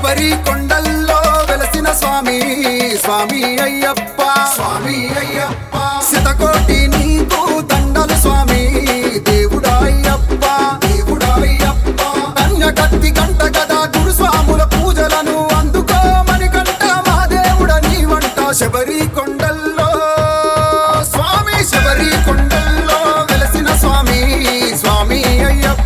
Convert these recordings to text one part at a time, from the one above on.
శబరి కొండల్లో వెలసిన స్వామి స్వామి అయ్యప్ప స్వామి అయ్యప్ప శతకోటి నీకు దండలు స్వామి దేవుడా అయ్యప్ప దేవుడా అయ్యప్ప కన్య కత్తి గంట గదా గురు స్వాముల పూజలను అందుకోమని కంట మా దేవుడ నీ వంట శబరి కొండల్లో స్వామి శబరి కొండల్లో వెలసిన స్వామి స్వామి అయ్యప్ప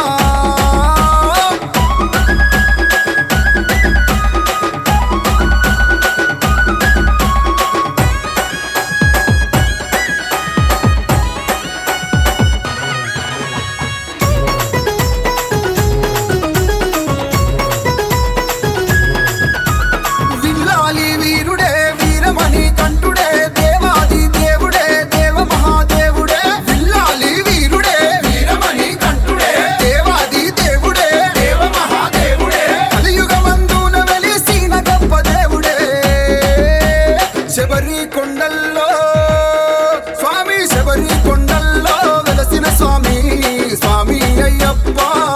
విల్లాలి వీరుడే వీరమణి కంఠుడే దేవాది దేవుడే దేవ మహాదేవుడే విల్లాలి వీరుడే వీరమణి కంఠుడే దేవాది దేవుడే దేవ మహాదేవుడే కలియుగమందున వెలిసిన గొప్ప దేవుడే శబరి కొండల్లో స్వామి శబరి కొండల్లో వెలసిన స్వామి స్వామి అయ్యప్ప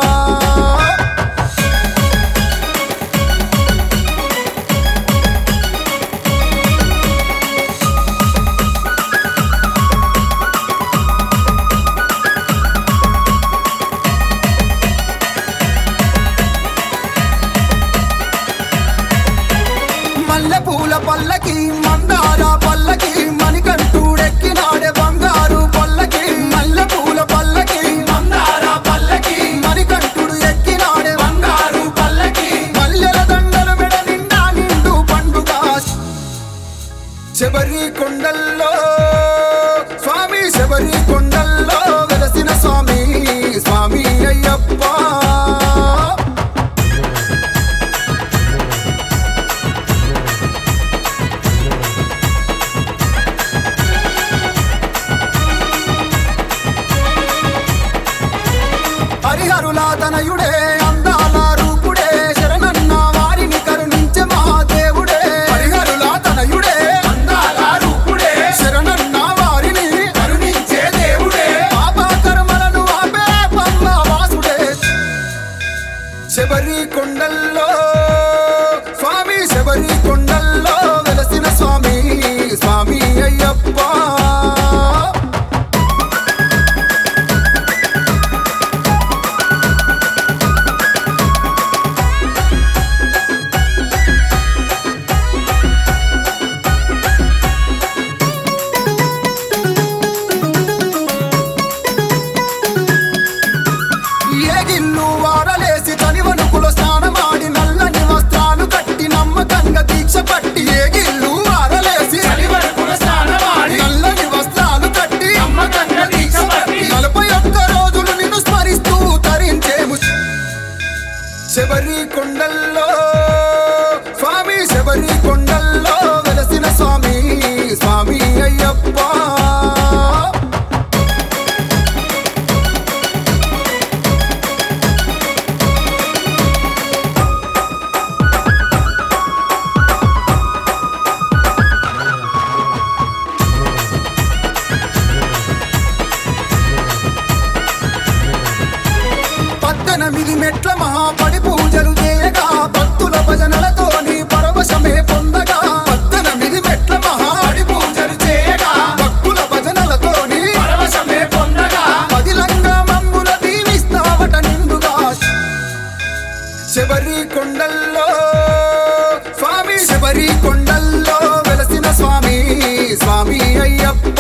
మల్లె పూల పల్లకి మందార పల్లకి మణికంఠుడెక్కినాడే బంగారు పల్లకి మల్లె పూల పల్లకి మందార పల్లకి మణికంఠుడు ఎక్కినాడే బంగారు పల్లకి మల్లెల దండలు మెడ నిండా నిండు పండుగ శబరి కొండల్లో స్వామి శబరి కొండల్లో వెలసిన స్వామి స్వామి అయ్యప్ప హరిహరులా తనయుడే అందాల రూపుడే శరణన్న వారిని కరుణించే మహాదేవుడే హరిహరులా తనయుడే అందాల రూపుడే శరణన్న వారిని కరుణించే దేవుడే పాప కర్మలను ఆపే పమ్మ వాసుడే శబరి కొండల్లో స్వామి శబరి కొండల్లో వెలసిన స్వామి స్వామి అయ్యప్ప ఏగిల్లు వారలేసి తనివనుకుల స్నానమాడి నల్లని వస్త్రాలు కట్టి నమ్మకంగా దీక్ష పట్టి ఏగిల్లు వారలేసి తనివనుకుల స్నానమాడి నల్లని వస్త్రాలు కట్టి నమ్మకంగా దీక్ష పట్టి నలభై ఒక్క రోజులు నిన్ను స్మరిస్తూ తరించేము శబరి కొండల్లో స్వామి శబరి కొండల్లో వెలసిన స్వామి స్వామి అయ్యప్ప పద్దెనిమిది మెట్ల మహాపడి పూజలు చేయగా భక్తుల భజనలతోని పరవశమే పొందగా పద్దెనిమిది మెట్ల మహాపడి పూజలు చేయగా భక్తుల భజనలతోని పరవశమే పొందగా పదిలంగా మమ్ముల దీవిస్తావట నిండుగా శబరి కొండల్లో స్వామి శబరి కొండల్లో వెలసిన స్వామి స్వామి అయ్యప్ప